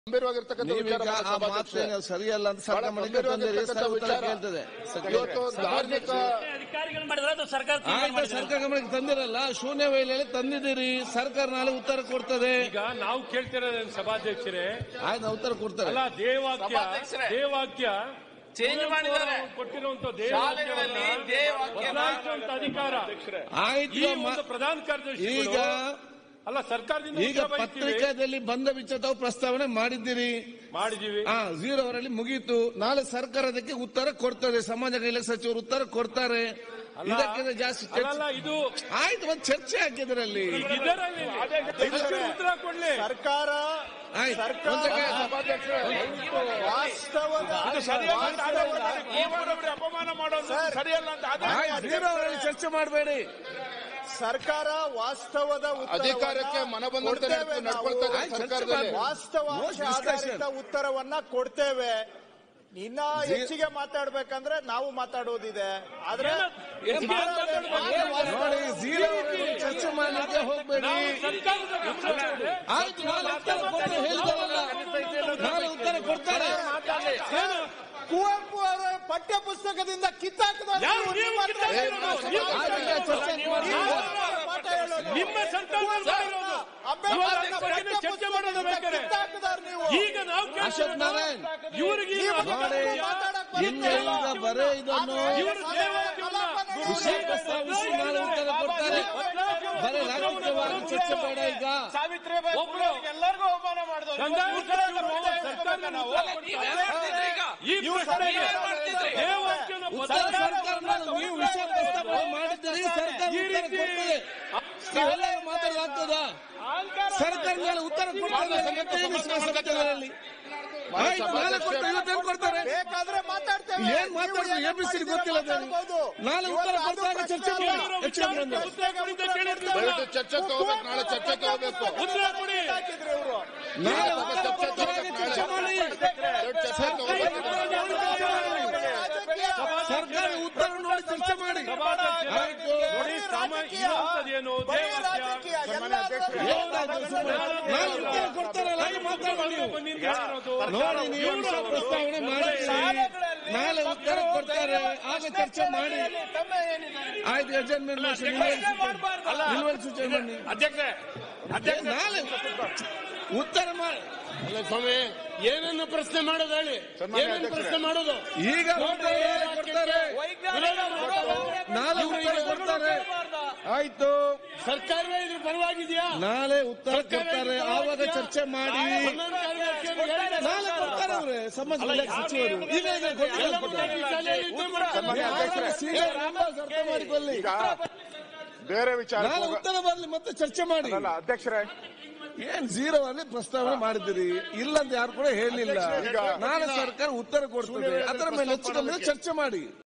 ಗಂಭೀರವಾಗಿರ್ತಕ್ಕಂಥ ವಿಚಾರ ನೀವೀಗ ಮಾನ್ಯ ಆ ಸಭಾಧ್ಯಕ್ಷರೇ. ಮಾತೇನು ಸರಿಯಲ್ಲ ಅಂತ ಬಹಳ ಸರ್ಕಾರ ಮನೆಗೆ ತಂದಿರಿ ಗಂಭೀರವಾಗಿರ್ತಕ್ಕಂಥ ಸರ್ ಉತ್ತರ ವಿಚಾರ. ಕೇಳ್ತದೆ ಇವತ್ತು ಧಾರ್ಮಿಕ ಅಧಿಕಾರಿಗಳು ಮಾಡಿದ್ರೆ ಅದು ಸರ್ಕಾರ ತೀರ್ಮಾನ ಆಯ್ತು ಮಾಡಿದ್ರೆ. ಸರ್ಕಾರ ಗಮನಕ್ಕೆ ತಂದಿರಲ್ಲ ಶೂನ್ಯ ವೇಳೆಯಲ್ಲಿ ತಂದಿದ್ದೀರಿ ಸರ್ಕಾರ ನಾಳೆ ಉತ್ತರ ಕೊಡ್ತದೆ ಈಗ ನಾವು ಕೇಳ್ತಿರೋದೇನು ಸಭಾಧ್ಯಕ್ಷರೇ ಆಯ್ತು ನಾವು ಉತ್ತರ ಕೊಡ್ತಾರೆ ಅಲ್ಲ ದೇವಾಕ್ಯ ಸಭಾಧ್ಯಕ್ಷರೇ. ದೇವಾಕ್ಯ ಚೇಂಜ್ ಮಾಡಿದ್ದಾರೆ ಕೊಟ್ಟಿರುವಂತ ಶಾಲೆಗಳಲ್ಲಿ ದೇವಾಕ್ಯನ ಬದಲಾಯಿಸುವಂತ ಅಧಿಕಾರ ಆಯ್ತು ಈ ಮ- ಒಂದು ಪ್ರಧಾನ ಕಾರ್ಯದರ್ಶಿ ಈಗ ಅಲ್ಲ ಸರ್ಕಾರದಿಂದ ಈಗ ಉತ್ತರ ಬಯಸ್ತೀವಿ. ಪತ್ರಿಕಾದಲ್ಲಿ ಬಂದ ವಿಚಾರ ತಾವು ಪ್ರಸ್ತಾವನೆ ಮಾಡಿದ್ದೀರಿ ಮಾಡಿದೀವಿ ಆ ಝೀರೋ ಅವರಲ್ಲಿ ಮುಗೀತು ನಾಳೆ ಸರ್ಕಾರ ಅದಕ್ಕೆ ಉತ್ತರ ಕೊಡ್ತದೆ ಸಮಾಜ ಕಲ್ಯಾಣ ಸಚಿವರು ಉತ್ತರ ಕೊಡ್ತಾರೆ ಇದಕ್ಕಿಂತ ಜಾಸ್ತಿ ಚರ್ಚೆ- ಅಲ್ಲಲ್ಲ ಇದು ಆಯ್ತು ಒಂದು ಚರ್ಚೆ ಹಾಕಿದ್ರಲ್ಲಿ ಇದರಲ್ಲಿ ಇದಕ್ಕೆ ಉತ್ತರ ಕೊಡ್ಲಿ ಸರ್ಕಾರ ಆಯ್ತು ಸರ್ಕಾರ ಒಂದು ಸೆಕೆಂಡ್. ವಾಸ್ತವದ ಅಪಮಾನ ಮಾಡೋದು ಸರ್, ಸರಿಯಲ್ಲ ಅಂತ ಅದೇ ಆಯ್ತು ಝೀರೋ ಅವರಲ್ಲಿ ಚರ್ಚೆ ಮಾಡಬೇಡಿ ಸರ್ಕಾರ ವಾಸ್ತವದ ಉತ್ತರವನ್ನ ಅಧಿಕಾರಕ್ಕೆ ಮನಬಂದಂತೆ ಕೊಡ್ತೇವೆ ನಡ್ಕೊ- ನಾವು. ನಡ್ಕೊಳ್ತಾ ಇದೆ ಆಯ್ತು, ಸರ್ಕಾರದಲ್ಲಿ ಚರ್ಚೆ ವಾಸ್ತವಾಂಶ No discussion. ಆಧಾರಿತ ಉತ್ತರವನ್ನ ಕೊಡ್ತೇವೆ ಇನ್ನ ಹೆಚ್ಚಿಗೆ ಮಾತಾಡ್ಬೇಕಂದ್ರೆ ನಾವು ಮಾತಾಡೋದಿದೆ ಆದ್ರೆ ಹೆಚ್ಚಿಗೆ ಮಾತಾಡ್ಬೇಕು. ನೋಡಿ ಝೀರೋ ಅವರಲ್ಲಿ ಚರ್ಚೆ ಮಾಡಲಿಕ್ಕೆ ಹೋಗ್ಬೇಡಿ ನಾವು ಸರ್ಕಾರದ ವಿಚಾರ- ಆಯ್ತು ನಾಳೆ ಉತ್ತರ ಕೊಡ್ತಾರೆ ಹೇಳಿದಾರಲ್ಲ ನಾಳೆ ಉತ್ತರ ಕೊಡ್ತಾರೆ ಏನು? ಕುವೆಂಪು ಅವರ ಪಠ್ಯ ಪುಸ್ತಕದಿಂದ ಕಿತ್ತಾಕದವ್ರು ಯಾರು ನೀವು ನೀವು ಮಾತ್ರ ಕಿತ್ತಾಕಿರೋದು? ಏನು ನೀವು ಆಯ್ತು, ಈಗ ಚರ್ಚೆ ಮಾಡಿ. ಪಾಠ ಹೇಳೋದು. ನಿಮ್ಮ ಸರ್ಕಾರದಲ್ಲಿ ಮಾಡಿರೋದು. ಅಂಬೇಡ್ಕರ್ ಇವಾಗ ಬಗ್ಗೆ ಚರ್ಚೆ ಮಾಡೋದು ಬೇಕಾರೆ. ಕಿತ್ತಾಕದವ್ರು ನೀವು ಈಗ ನಾವು ಅಶೋಕ್ ನಾರಾಯಣ್ ಇವರಿಗೆ ನೀವು ನೋಡಿ ಇನ್ನು ಈಗ ಬರೇ ಇದನ್ನು ಇವರು ದೇವಾಲಯವನ್ನ ವಿಷಯ ಪ್ರಸ್ತಾವಿಸಿ ನಾಳೆ ಉತ್ತರ ಕೊಡ್ತಾರೆ ಬರೀ ರಾಜಕೀಯವಾಗಿ ಚರ್ಚೆ ಬೇಡ ಈಗ ಒಬ್ರು ಎಲ್ಲರಿಗೂ ಅವಮಾನ ಮಾಡಿದವರು ಕಂದಾಯ ಸಚಿವರು ಸರ್ಕಾರದಿಂದ ಉತ್ತರ ಕೊಡ್ತಾರೆ. ಈ ಪ್ರಶ್ನೆಗೆ ದೇವಾಕ್ಯನ ಉತ್ತರ ಬದಲಾವಣೆ ಸರ್ಕಾರ ನೀವು ವಿಷಯ ಪ್ರಸ್ತಾಪನೆ ಮಾಡಿದ್ದೀರಿ ಸರ್ಕಾರ ಈ ಉತ್ತರ ರೀತಿ ಕೊಡ್ತದೆ ನೀವೆಲ್ಲರೂ ಮಾತಾಡಲಾಗ್ತದ ಸರ್ಕಾರ ಮೇಲೆ ಉತ್ತರ ಕೊಡ್ತಾರೆ ಮತ್ತೆ ಏನು ವಿಶ್ವಾಸ ಸತ್ಯದಲ್ಲಿ ಆಯ್ತು ನಾಳೆ ಕೊಡ್ತಾರೆ ಇವತ್ತೇನು ಕೊಡ್ತಾರೆ ಬೇಕಾದ್ರೆ ಮಾತಾಡ್ತೇವೆ ಏನ್ ಮಾತಾಡಿದ್ರು ಎಬಿಸಿ ಗೊತ್ತಿಲ್ಲ ಅದು. ನಾಳೆ ಉತ್ತರ ಕೊಡ್ತಾರೆ ಚರ್ಚೆ ಮಾಡಿ ಹೆಚ್ಚು ಬಂದು ಉತ್ತರ ಕೊಡಿದ್ದೆ ಕೇಳಿರ್ತೀವಲ್ಲ. ದಯವಿಟ್ಟು ಚರ್ಚೆಗೆ ಹೋಗ್ಬೇಕು ನಾಳೆ ಚರ್ಚೆಗೆ ಹೋಗ್ಬೇಕು ಉತ್ತರ ಕೊಡಿ ಹಾಕಿದ್ರು ಇವರು ನಾಳೆ ಉತ್ತರ ಕೊಡ್ತಾರೆ ಚರ್ಚೆ ಮಾಡಿ ದಯವಿಟ್ಟು ಚರ್ಚೆಗೆ ಹೋಗ್ಬೇಕು ಸರ್ಕಾರ ಉತ್ತರ ನೋಡಿ ಚರ್ಚೆ ಮಾಡಿ ಆಯ್ತು ನೋಡಿ ಸಾಮಾನ್ಯ ಇರುವಂತದ್ದೇನು ಬರೀ ದೇವಾಕ್ಯ ರಾಜಕೀಯ ಎಲ್ಲಾದ್ರೂ ಏನಾಯ್ತು ಸುಮ್ಮನೆ? ನಾಳೆ ಉತ್ತರ ಕೊಡ್ತಾರಲ್ಲ ಹಾಗೆ ಮಾತಾಡಿ ನೀವು ಬಂದಿದ್ದು ಹೇಳಿರೋದು. ನೋಡಿ ನೀವು ವಿಷಯ ಪ್ರಸ್ತಾವನೆ ಮಾಡಿದ್ದೀರಿ ನಾಳೆ ಉತ್ತರ ಕೊಡ್ತಾರೆ ಆಗ ಚರ್ಚೆ ಮಾಡಿ ಆಯ್ತು ಅಡ್ಜಸ್ಟ್ಮೆಂಟ್ ನಿಲ್ವಲ್ ಸೂಚನೆ ಬನ್ನಿ ಅಧ್ಯಕ್ಷೆ ಏ, ನಾಳೆ ಉತ್ತರ ಮಾಡಿ ಅಲ್ಲ ಸ್ವಾಮಿ ಏನನ್ನು ಪ್ರಶ್ನೆ ಮಾಡೋದು ಹೇಳಿ ಏನನ್ನು ಪ್ರಶ್ನೆ ಮಾಡೋದು ಈಗ ಉತ್ತರ ನಾಳೆ ಕೊಡ್ತಾರೆ ನಾಳೆ ಉತ್ತರ ಕೊಡ್ತಾರೆ ಆಯ್ತು ಸರ್ಕಾರವೇ ಇದ್ರ ಪರವಾಗಿದೆಯಾ ನಾಳೆ ಉತ್ತರ ಕೊಡ್ತಾರೆ ಆವಾಗ ಚರ್ಚೆ ಮಾಡಿ ನಾಳೆ ಕೊಡ್ತಾರೆ ಅವ್ರೆ ಸಮಾಜ ಕಲ್ಯಾಣ ಸಚಿವರು ಈಗ ಈಗ ಗೊತ್ತಿಲ್ಲ ಸೀನಿಯರ್ ಮೆಂಬರ್ಸ್ ಅರ್ಥ ಮಾಡಿಕೊಳ್ಳಿ ಬೇರೆ ವಿಚಾರ ನಾಳೆ ಉತ್ತರ ಬರಲಿ ಮತ್ತೆ ಚರ್ಚೆ ಮಾಡಿ ಅಧ್ಯಕ್ಷರೇ ಏನ್ ಝೀರೋ ಅಲ್ಲಿ ಪ್ರಸ್ತಾವನೆ ಮಾಡಿದಿರಿ ಇಲ್ಲ ಅಂತ ಯಾರು ಕೂಡ ಹೇಳಿಲ್ಲ ನಾಳೆ ಸರ್ಕಾರ ಉತ್ತರ ಕೊಡ್ತದೆ ಅದರ ಮೇಲೆ ಹೆಚ್ಚು ಕಮ್ಮಿ ಚರ್ಚೆ ಮಾಡಿ